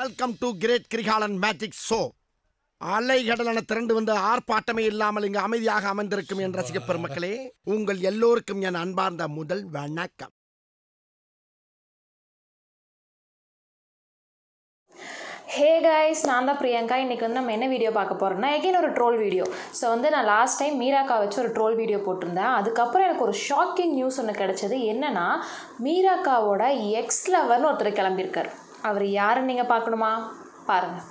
welcome to great Kirikalan magic show அலைகடலான திரண்டு வந்து ஆர்ப்பாட்டமே இல்லாமல் இங்கு அமைதியாக அமர்ந்திருக்கும் என் ரசிக பெருமக்களே உங்கள் எல்லோருக்கும் என் அன்பார்ந்த முதல் வணக்கம் ஹே கைஸ் நான் தான் பிரியங்கா இன்றைக்கி வந்து நம்ம என்ன வீடியோ பார்க்க போகிறோம்னா எகைன் ஒரு ட்ரோல் வீடியோ ஸோ வந்து நான் லாஸ்ட் டைம் மீராக்கா வச்சு ஒரு ட்ரோல் வீடியோ போட்டிருந்தேன் அதுக்கப்புறம் எனக்கு ஒரு ஷாக்கிங் நியூஸ் ஒன்று கிடச்சது என்னன்னா மீராக்காவோட எக்ஸ் லவர்னு ஒருத்தர் கிளம்பியிருக்கார் அவர் யாருன்னு நீங்கள் பார்க்கணுமா பாருங்கள்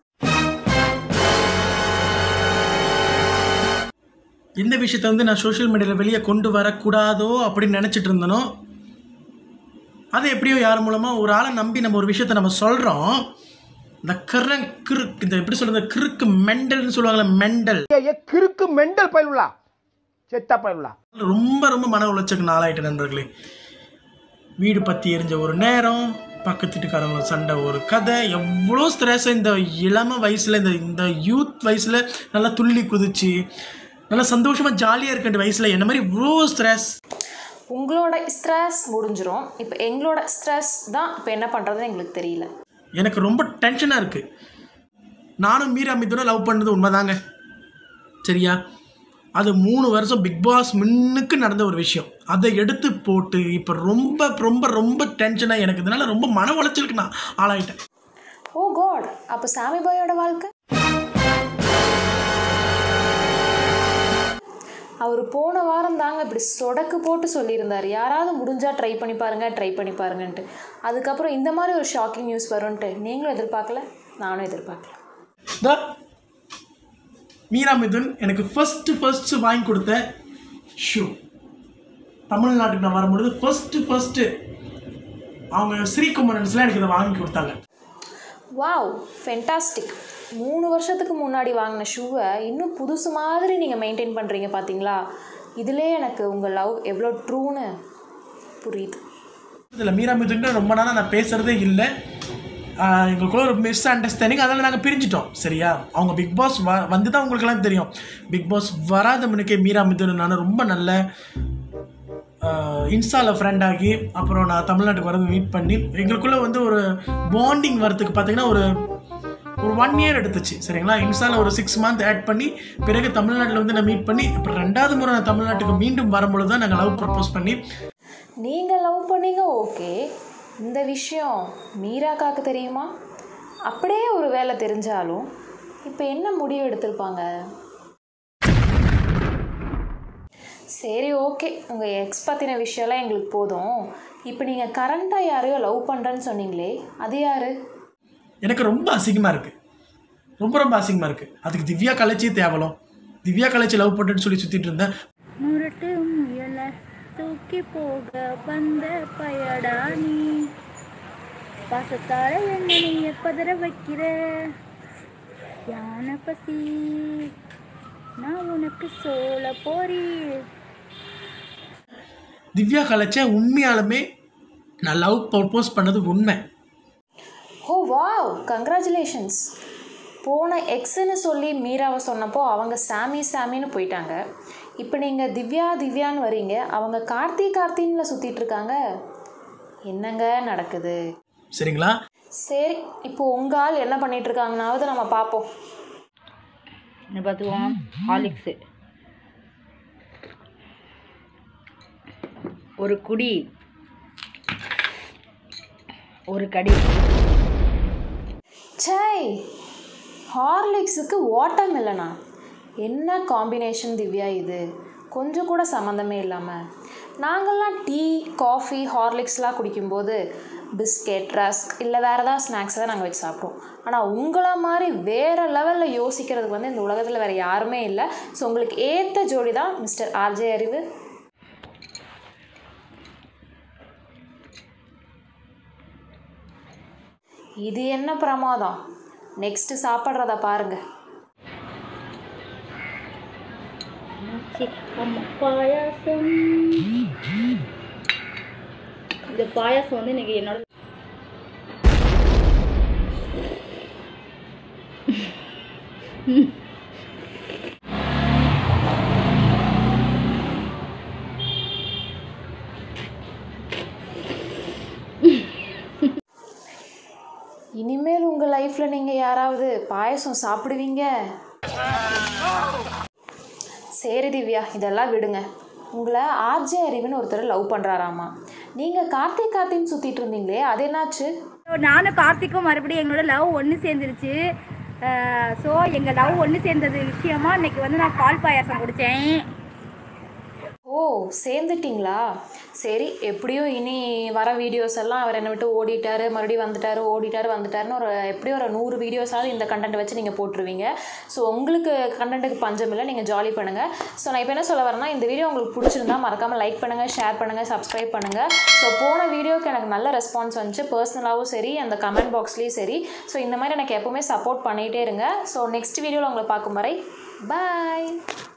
இந்த விஷயத்தை வந்து நான் சோஷியல் மீடியாவில் வெளியே கொண்டு வரக்கூடாதோ அப்படின்னு நினச்சிட்டு இருந்தனோ அது எப்படியோ யார் மூலமாக ஒரு ஆளை நம்பி நம்ம ஒரு விஷயத்தை நம்ம சொல்கிறோம் இந்த கரன் கிறுக்கு இந்த எப்படி சொல்கிறது கிறுக்கு மெண்டல்னு சொல்லுவாங்கல்ல மெண்டல் ஏ கிறுக்கு மெண்டல் பயிலுலா செத்தா பயிலுலா ரொம்ப ரொம்ப மன உளைச்சலுக்கு நாளாயிட்டு நண்பர்களே வீடு பற்றி எரிஞ்ச ஒரு நேரம் பக்கத்து வீட்டுக்காரங்கள சண்டை ஒரு கதை எவ்வளோ ஸ்ட்ரெஸ் இந்த இளம வயசில் இந்த இந்த யூத் வயசில் நல்லா துள்ளி குதிச்சு நல்லா சந்தோஷமாக ஜாலியாக இருக்க வேண்டிய வயசில் என்ன மாதிரி இவ்வளோ ஸ்ட்ரெஸ் உங்களோட ஸ்ட்ரெஸ் முடிஞ்சிரும் இப்போ எங்களோட ஸ்ட்ரெஸ் தான் இப்போ என்ன பண்ணுறதுன்னு எங்களுக்கு தெரியல எனக்கு ரொம்ப டென்ஷனாக இருக்குது நானும் மீரா மிதுனும் லவ் பண்ணது உண்மைதாங்க சரியா அது மூணு வருஷம் பிக் பாஸ் முன்னுக்கு நடந்த ஒரு விஷயம் அதை எடுத்து போட்டு இப்போ ரொம்ப ரொம்ப ரொம்ப டென்ஷனாக எனக்கு இதனால ரொம்ப மன உளைச்சலுக்கு நான் ஆளாயிட்டேன் ஓ காட் அப்போ சாமி பாயோட வாழ்க்கை அவர் போன வாரம் தாங்க இப்படி சொடக்கு போட்டு சொல்லியிருந்தார் யாராவது முடிஞ்சால் ட்ரை பண்ணி பாருங்க ட்ரை பண்ணி பாருங்கன்ட்டு அதுக்கப்புறம் இந்த மாதிரி ஒரு ஷாக்கிங் நியூஸ் வரும்ன்ட்டு நீங்களும் எதிர்பார்க்கல நானும் எதிர்பார்க்கல இதோ மீரா மிதுன் எனக்கு ஃபஸ்ட்டு ஃபஸ்ட்டு வாங்கி கொடுத்த ஷூ தமிழ்நாட்டுக்கு நான் வரும்பொழுது ஃபஸ்ட்டு ஃபஸ்ட்டு அவங்க ஸ்ரீகுமரன்ஸ்லாம் எனக்கு இதை வாங்கி கொடுத்தாங்க வாவ் ஃபென்டாஸ்டிக் மூணு வருஷத்துக்கு முன்னாடி வாங்கின ஷூவை இன்னும் புதுசு மாதிரி நீங்கள் மெயின்டைன் பண்ணுறீங்க பார்த்தீங்களா இதிலே எனக்கு உங்கள் லவ் எவ்வளோ ட்ரூன்னு புரியுது இதில் மீரா மிதுன்ட்டு ரொம்ப நாளாக நான் பேசுகிறதே இல்லை ஆஹ் எங்களுக்குள்ள ஒரு மிஸ் அண்டர்ஸ்டாண்டிங் அதனால் நாங்கள் பிரிஞ்சிட்டோம் சரியா அவங்க பிக் பாஸ் வ வந்து தான் உங்களுக்கெல்லாம் தெரியும் பிக் பாஸ் வராத முன்னுக்கே மீரா மிதுன் நான் ரொம்ப நல்ல இன்ஸ்டாவில் ஃப்ரெண்ட் ஆகி அப்புறம் நான் தமிழ்நாட்டுக்கு வரது மீட் பண்ணி எங்களுக்குள்ளே வந்து ஒரு பாண்டிங் வரத்துக்கு பார்த்தீங்கன்னா ஒரு ஒரு ஒன் இயர் எடுத்துச்சு சரிங்களா இன்ஸ்டாவில் ஒரு சிக்ஸ் மந்த் ஆட் பண்ணி பிறகு தமிழ்நாட்டில் வந்து நான் மீட் பண்ணி இப்போ ரெண்டாவது முறை நான் தமிழ்நாட்டுக்கு மீண்டும் வரும்பொழுது தான் நாங்கள் லவ் ப்ரப்போஸ் பண்ணி நீங்கள் லவ் பண்ணீங்க ஓகே இந்த விஷயம் மீராக்காக்கு தெரியுமா அப்படியே ஒரு வேலை தெரிஞ்சாலும் இப்போ என்ன முடிவு எடுத்திருப்பாங்க சரி ஓகே உங்கள் எக்ஸ் பற்றின விஷயம்லாம் எங்களுக்கு போதும் இப்போ நீங்கள் கரண்ட்டாக யாரையோ லவ் பண்ணுறேன்னு சொன்னீங்களே அது யார் எனக்கு ரொம்ப அசிங்கமாக இருக்குது ரொம்ப ரொம்ப அசிங்கமாக இருக்குது அதுக்கு திவ்யா கலைச்சி தேவலம் திவ்யா கலைச்சி லவ் பண்ணுறேன்னு சொல்லி சுற்றிட்டு இருந்தேன் முரட்டு முயல தூக்கி போக வந்த பயடா நீ பாசத்தால என்ன நீ பதற வைக்கிற யானை பசி நான் உனக்கு சோழ போறி திவ்யா கலைச்ச உண்மையாலுமே நான் லவ் ப்ரப்போஸ் பண்ணது உண்மை ஓ வாவ் கங்க்ராச்சுலேஷன்ஸ் போன எக்ஸ்ன்னு சொல்லி மீராவை சொன்னப்போ அவங்க சாமி சாமின்னு போயிட்டாங்க இப்போ நீங்கள் திவ்யா திவ்யான்னு வரீங்க அவங்க கார்த்தி கார்த்தின்ல சுற்றிட்டு இருக்காங்க என்னங்க நடக்குது சரிங்களா சரி இப்போ உங்கள் ஆள் என்ன பண்ணிட்டு இருக்காங்கனாவது நம்ம பார்ப்போம் என்ன பார்த்துக்குவோம் ஹாலிக்ஸு ஒரு குடி ஒரு கடி சை ஹார்லிக்ஸுக்கு வாட்டர் மில்லனா என்ன காம்பினேஷன் திவ்யா இது கொஞ்சம் கூட சம்மந்தமே இல்லாமல் நாங்கள்லாம் டீ காஃபி ஹார்லிக்ஸ்லாம் குடிக்கும்போது பிஸ்கெட் ரஸ்க் இல்லை வேறு ஏதாவது ஸ்நாக்ஸ் தான் நாங்கள் வச்சு சாப்பிடுவோம் ஆனால் உங்களை மாதிரி வேறு லெவலில் யோசிக்கிறதுக்கு வந்து இந்த உலகத்தில் வேறு யாருமே இல்லை ஸோ உங்களுக்கு ஏற்ற ஜோடி தான் மிஸ்டர் ஆர்ஜே அறிவு இது என்ன பிரமாதம் நெக்ஸ்ட் சாப்பிட்றத பாருங்க பாயாசம் இந்த பாயாசம் வந்து இன்னைக்கு என்னோட இனிமேல் உங்களை லைஃப்பில் நீங்கள் யாராவது பாயசம் சாப்பிடுவீங்க சரி திவ்யா இதெல்லாம் விடுங்க உங்களை ஆர்ஜே அறிவுன்னு ஒருத்தர் லவ் பண்ணுறாராமா நீங்கள் கார்த்திக் கார்த்தின்னு சுற்றிட்டு இருந்தீங்களே அது என்னாச்சு நானும் கார்த்திக்கும் மறுபடியும் எங்களோட லவ் ஒன்று சேர்ந்துருச்சு ஸோ எங்கள் லவ் ஒன்று சேர்ந்தது விஷயமா இன்னைக்கு வந்து நான் பால் பாயாசம் குடித்தேன் ஓ சேர்ந்துட்டிங்களா சரி எப்படியும் இனி வர வீடியோஸ் எல்லாம் அவர் என்னை விட்டு ஓடிட்டாரு மறுபடியும் வந்துட்டாரு ஓடிட்டாரு வந்துட்டாருன்னு ஒரு எப்படியும் ஒரு நூறு வீடியோஸாவது இந்த கண்டென்ட் வச்சு நீங்கள் போட்டுருவீங்க ஸோ உங்களுக்கு கண்டென்ட்டுக்கு பஞ்சம் இல்லை நீங்கள் ஜாலி பண்ணுங்கள் ஸோ நான் இப்போ என்ன சொல்ல வரேன்னா இந்த வீடியோ உங்களுக்கு பிடிச்சிருந்தா மறக்காமல் லைக் பண்ணுங்கள் ஷேர் பண்ணுங்கள் சப்ஸ்கிரைப் பண்ணுங்கள் ஸோ போன வீடியோக்கு எனக்கு நல்ல ரெஸ்பான்ஸ் வந்துச்சு பர்சனலாகவும் சரி அந்த கமெண்ட் பாக்ஸ்லேயும் சரி ஸோ இந்த மாதிரி எனக்கு எப்போவுமே சப்போர்ட் பண்ணிகிட்டே இருங்க ஸோ நெக்ஸ்ட் வீடியோவில் உங்களை பார்க்கும் வரை பாய்